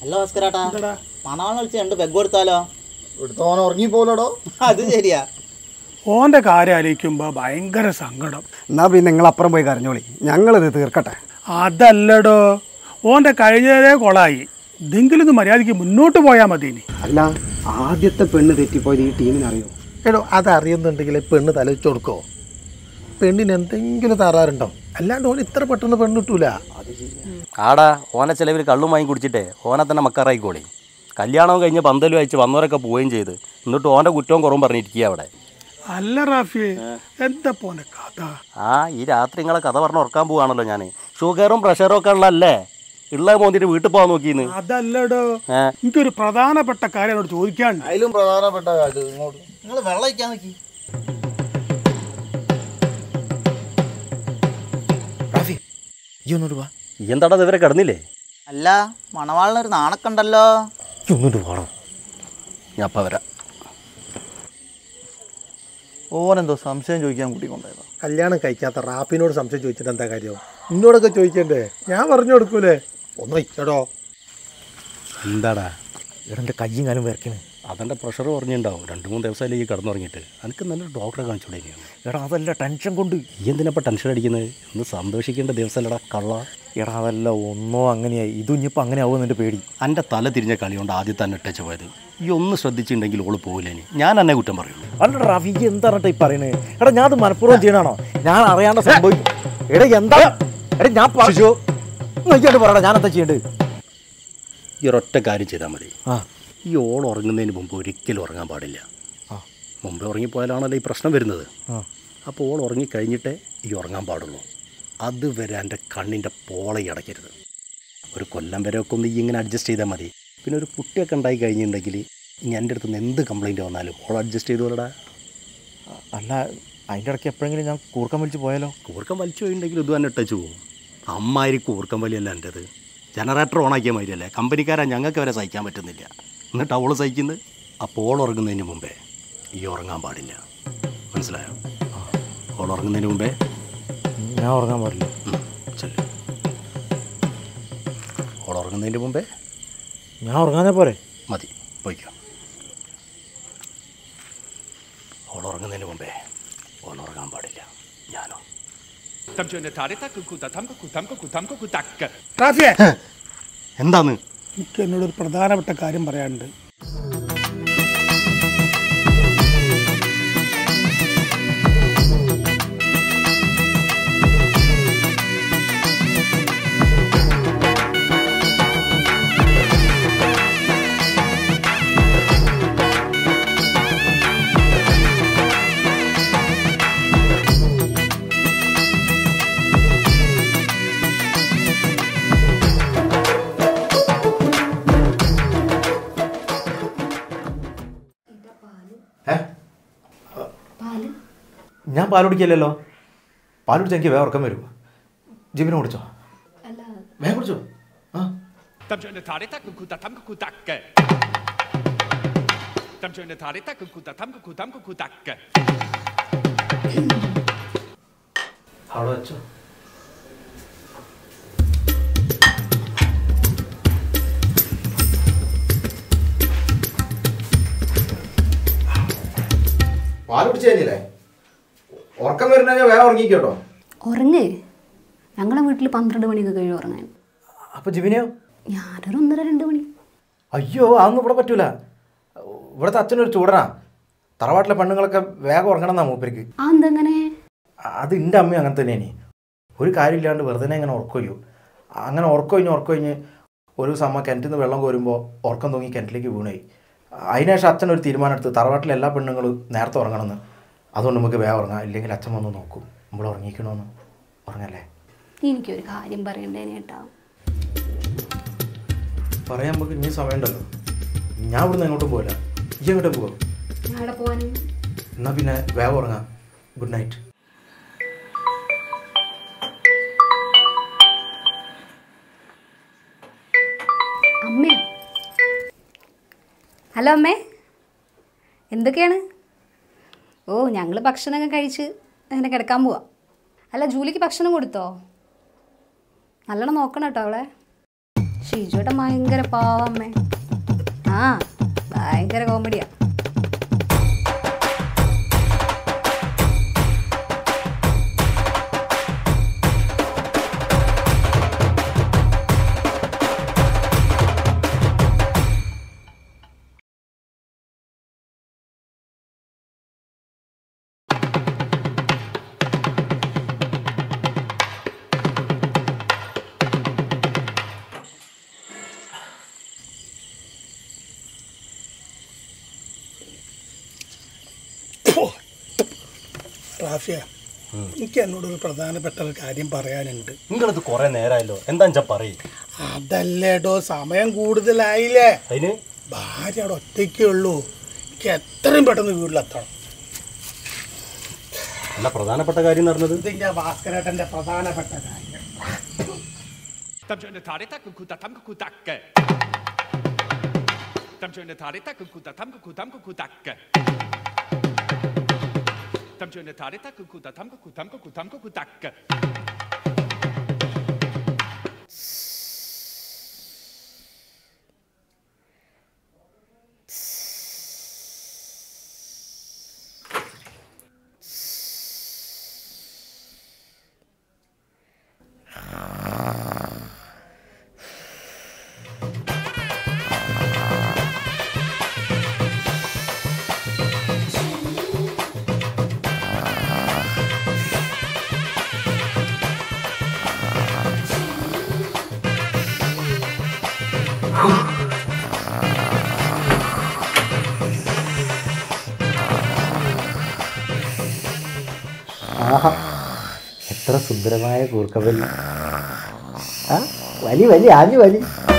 അല്ല ഭാസ്കരാട്ടാ മണവാള് കളിച്ച് രണ്ട് പെഗ് കൊടുത്താലോ ഇവിടുത്തെ ഓൻ ഉറങ്ങിപ്പോലടോ അത് ശരിയാ ഓൻ്റെ കാര്യം ആലോചിക്കുമ്പോൾ ഭയങ്കര സങ്കടം എന്നാ പിന്നെ നിങ്ങൾ അപ്പുറം പോയി കരഞ്ഞോളി ഞങ്ങളിത് തീർക്കട്ടെ അതല്ലടോ ഓൻ്റെ കഴിഞ്ഞതേ കൊളായി ഇതെങ്കിലും ഇത് മര്യാദയ്ക്ക് മുന്നോട്ട് പോയാൽ മതി ഇനി അല്ല ആദ്യത്തെ പെണ്ണ് തെറ്റിപ്പോയത് ഈ ടീമിന് അറിയോ എടോ അതറിയുന്നുണ്ടെങ്കിൽ പെണ്ണ് തലവെച്ച് കൊടുക്കോ പെണ്ണിന് എന്തെങ്കിലും തറാറുണ്ടോ അല്ലാണ്ട് ഓൻ ഇത്ര പെട്ടെന്ന് പെണ്ണ് കിട്ടൂല ആടാ ഓനെ ചിലവർ കള്ളും വാങ്ങി കുടിച്ചിട്ടേ ഓനെ തന്നെ മക്കാറായിക്കോളി കല്യാണവും കഴിഞ്ഞ് പന്തലും അയച്ച് വന്നവരൊക്കെ പോവുകയും ചെയ്ത് എന്നിട്ട് ഓൻ്റെ കുറ്റവും കുറവും പറഞ്ഞിരിക്കുക അവിടെ അല്ല റാഫി എന്താ പോനെ കഥ ആ ഈ രാത്രി നിങ്ങളെ കഥ പറഞ്ഞ് ഉറക്കാൻ പോവാണല്ലോ ഞാൻ ഷുഗറും പ്രഷറും ഒക്കെ ഉള്ളല്ലേ ഉള്ള മോന്തിട്ട് വീട്ടിൽ പോകാൻ നോക്കിന്ന് അതല്ലടോ ഏ എനിക്കൊരു പ്രധാനപ്പെട്ട കാര്യം എന്നോട് ചോദിക്കാണ്ട് അതിലും പ്രധാനപ്പെട്ട കാര്യം ഇങ്ങോട്ട് നിങ്ങൾ വെള്ളം ഒഴിക്കാൻ നോക്കി റാഫി ഈ ഒന്നോട്ട് വാ ഈ എന്താടാ ഇവരെ കിടന്നില്ലേ അല്ല മണവാളിനൊരു നാണക്കുണ്ടല്ലോ ഈ ഒന്നോട്ട് പോകണം ഞാൻ അപ്പം വരാം ഓനെന്തോ സംശയം ചോദിക്കാൻ കൂട്ടി കൊണ്ടായിരുന്നു കല്യാണം കഴിക്കാത്ത റാപ്പിനോട് സംശയം ചോദിച്ചിട്ട് എന്താ കാര്യം എന്നോടൊക്കെ ചോദിക്കണ്ടേ ഞാൻ പറഞ്ഞു കൊടുക്കൂലേ ഒന്ന് വയ്ക്കടോ എന്താടാ എടൻ്റെ കയ്യും കാലും വരക്കണേ അതെൻ്റെ പ്രഷർ കുറഞ്ഞിട്ടുണ്ടാവും രണ്ട് മൂന്ന് ദിവസമല്ലേ ഈ കിടന്നുറങ്ങിയിട്ട് എനിക്ക് നല്ലൊരു ഡോക്ടറെ കാണിച്ചോളേ എടാ അതല്ല ടെൻഷൻ കൊണ്ട് ഈ എന്തിനപ്പോൾ ടെൻഷൻ അടിക്കുന്നത് ഇന്ന് സന്തോഷിക്കേണ്ട ദിവസമല്ലടാ കള്ള എടാ അതല്ല ഒന്നോ അങ്ങനെയായി ഇതും ഇനിയിപ്പോൾ അങ്ങനെ ആവുമെന്ന് എൻ്റെ പേടി എൻ്റെ തല തിരിഞ്ഞ കളി കൊണ്ട് ആദ്യം തന്നെ ഇട്ടച്ച് പോയത് ഈ ഒന്ന് ശ്രദ്ധിച്ചിട്ടുണ്ടെങ്കിൽ ഓള് പോകില്ല ഇനി ഞാൻ എന്നെ കുറ്റം പറയുള്ളൂ അല്ലടാ റാഫി ഈ എന്താണ് ഈ പറയുന്നത് എടാ ഞാൻ അത് മനഃപൂർവ്വം ചെയ്യണാണോ ഞാൻ അറിയാണ്ട് സംഭവിക്കും എടാ എന്താ എടാ ഞാൻ പറഞ്ഞു നോക്കിയാണ്ട് പറയടാ ഞാൻ എന്താ ചെയ്യേണ്ടത് ഈ ഒരൊറ്റ കാര്യം ചെയ്താൽ മതി ആ ഈ ഓൾ ഉറങ്ങുന്നതിന് മുമ്പ് ഒരിക്കലും ഉറങ്ങാൻ പാടില്ല ആ. മുമ്പ് ഉറങ്ങിപ്പോയാലാണല്ലോ ഈ പ്രശ്നം വരുന്നത് ആ അപ്പോൾ ഓൾ ഉറങ്ങി കഴിഞ്ഞിട്ടേ ഈ ഉറങ്ങാൻ പാടുള്ളൂ അതുവരെ എൻ്റെ കണ്ണിൻ്റെ പോള ഈ അടയ്ക്കരുത് ഒരു കൊല്ലം വരെ ഒക്കെ ഒന്ന് ഈ ഇങ്ങനെ അഡ്ജസ്റ്റ് ചെയ്താൽ മതി പിന്നെ ഒരു കുട്ടിയൊക്കെ ഉണ്ടായി കഴിഞ്ഞിട്ടുണ്ടെങ്കിൽ ഇനി എൻ്റെ അടുത്ത് നിന്ന് എന്ത് കംപ്ലൈൻറ്റ് വന്നാലും ഓൾ അഡ്ജസ്റ്റ് ചെയ്തോളടാ അല്ല അതിൻ്റെ ഇടയ്ക്ക് എപ്പോഴെങ്കിലും ഞാൻ കൂർക്കം വലിച്ച് പോയാലോ കൂർക്കം വലിച്ചു പോയിട്ടുണ്ടെങ്കിൽ ഇത് തന്നെ ഇട്ടച്ചു പോകും അമ്മാതിരി കൂർക്കം വലിയല്ല എൻ്റെത് ജനറേറ്റർ ഓണാക്കിയ മാതിരിയല്ലേ കമ്പനിക്കാരാ ഞങ്ങൾക്ക് വരെ സഹിക്കാൻ പറ്റുന്നില്ല എന്നിട്ട് അവൾ സഹിക്കുന്നത് അപ്പോൾ ഉറങ്ങുന്നതിന് മുമ്പേ ഈ ഉറങ്ങാൻ പാടില്ല മനസ്സിലായോ അവൾ ഉറങ്ങുന്നതിന് മുമ്പേ ഞാൻ ഉറങ്ങാൻ പാടില്ല ഉം, ചെല്ല് അവൾ ഉറങ്ങുന്നതിന് മുമ്പേ ഞാൻ ഉറങ്ങാനേ പോരെ മതി പോയിക്കോ അവൾ ഉറങ്ങുന്നതിന് മുമ്പേ ഓൻ ഉറങ്ങാൻ പാടില്ല ഞാനോ Tamcione tare tak kuta tam kutam kutam kutak. റാഫിയെ എന്താന്ന് എനിക്ക് എന്നോടൊരു പ്രധാനപ്പെട്ട കാര്യം പറയാനുണ്ട് ഞാൻ പാൽ കുടിക്കില്ലല്ലോ പാൽ കുടിച്ചാൽ എനിക്ക് വേറെ ഉറക്കം വരും ജിമിനെ കുടിച്ചോ വേഗം കുടിച്ചോ ആ Tamcione tare tak kuta tam kutak. Tamcione tare tak kuta tam kutam kutak. അവിടെ വെച്ചോ പാൽ കുടിച്ചു കഴിഞ്ഞില്ലേ ഉറക്കം വരുന്നെങ്കിൽ വേഗം ഉറങ്ങിക്കോട്ടോ ഉറങ്ങ് ഞങ്ങളെ വീട്ടിൽ പന്ത്രണ്ട് മണിയൊക്കെ കഴിയും ഉറങ്ങാൻ അപ്പൊ ജിമിനെയോ ഞാനൊരു ഒന്നര രണ്ട് മണി അയ്യോ അതൊന്നും ഇവിടെ പറ്റൂല ഇവിടുത്തെ അച്ഛനൊരു ചൂടനാ തറവാട്ടിലെ പെണ്ണുങ്ങളൊക്കെ വേഗം ഉറങ്ങണം എന്നാ മൂപ്പർക്ക് ആ എന്തെങ്ങനെ അത് എൻ്റെ അമ്മയും അങ്ങനെ തന്നെയാണ് ഒരു കാര്യമില്ലാണ്ട് വെറുതെ ഇങ്ങനെ ഉറക്കൊയ്യോ അങ്ങനെ ഉറക്കൊഴിഞ്ഞ് ഉറക്കൊഴിഞ്ഞ് ഒരു ദിവസം അമ്മ കിണറ്റിൽ നിന്ന് വെള്ളം കോരുമ്പോൾ ഉറക്കം തൂങ്ങി കിണറ്റിലേക്ക് വീണായി അതിനുശേഷം അച്ഛൻ ഒരു തീരുമാനം എടുത്ത് തറവാട്ടിലെ എല്ലാ പെണ്ണുങ്ങളും നേരത്തെ ഉറങ്ങണമെന്ന് അതുകൊണ്ട് നമുക്ക് വേഗം ഉറങ്ങാം ഇല്ലെങ്കിൽ അച്ഛൻ വന്ന് നോക്കും നമ്മൾ ഉറങ്ങിക്കണമെന്ന് ഉറങ്ങല്ലേ എനിക്കൊരു കാര്യം പറയണ്ടേനെ കേട്ടാ പറയാൻ നമുക്ക് ഇനി സമയമുണ്ടല്ലോ ഞാൻ ഇവിടുന്ന് എങ്ങോട്ടും പോകില്ല ഈ എങ്ങോട്ടും പോകാം ഞാടെ പോവാനും എന്നാൽ പിന്നെ വേഗം ഉറങ്ങാം ഗുഡ് നൈറ്റ് അമ്മേ ഹലോ അമ്മേ എന്തൊക്കെയാണ് ഓ ഞങ്ങൾ ഭക്ഷണമൊക്കെ കഴിച്ച് അങ്ങനെ കിടക്കാൻ പോവാ അല്ല ജൂലിക്ക് ഭക്ഷണം കൊടുത്തോ നല്ലോണം നോക്കണം കേട്ടോ അവളെ ഷിജുവേട്ടൻ ഭയങ്കര പാവമ്മേ ആ ഭയങ്കര കോമഡിയാ റാഫിയ എനിക്ക് എന്നോടൊരു പ്രധാനപ്പെട്ട ഒരു കാര്യം പറയാനുണ്ട് നിങ്ങളിത് കുറേ നേരമായല്ലോ എന്താ വെച്ചാൽ പറയും അതല്ലേടോ സമയം കൂടുതലായില്ലേ അതിന് ഭാര്യ അവിടെ ഒറ്റയ്ക്കേ ഉള്ളൂ എനിക്ക് എത്രയും പെട്ടെന്ന് വീട്ടിലെത്തണം അല്ല പ്രധാനപ്പെട്ട കാര്യം എന്ന് പറഞ്ഞത് ഇതിന്റെ ഭാസ്കരേട്ടന്റെ പ്രധാനപ്പെട്ട കാര്യം Tamsione tarita kukuta tam kukutakke. Tamsione tarita kukuta tam kukutam kukutakke. Tamsione tarita kukuta tam kukutam kukutam kukutakke. എത്ര സുന്ദരമായ കൂർക്കവല്ലി ആ വലി വലി ആഞ്ഞു വലി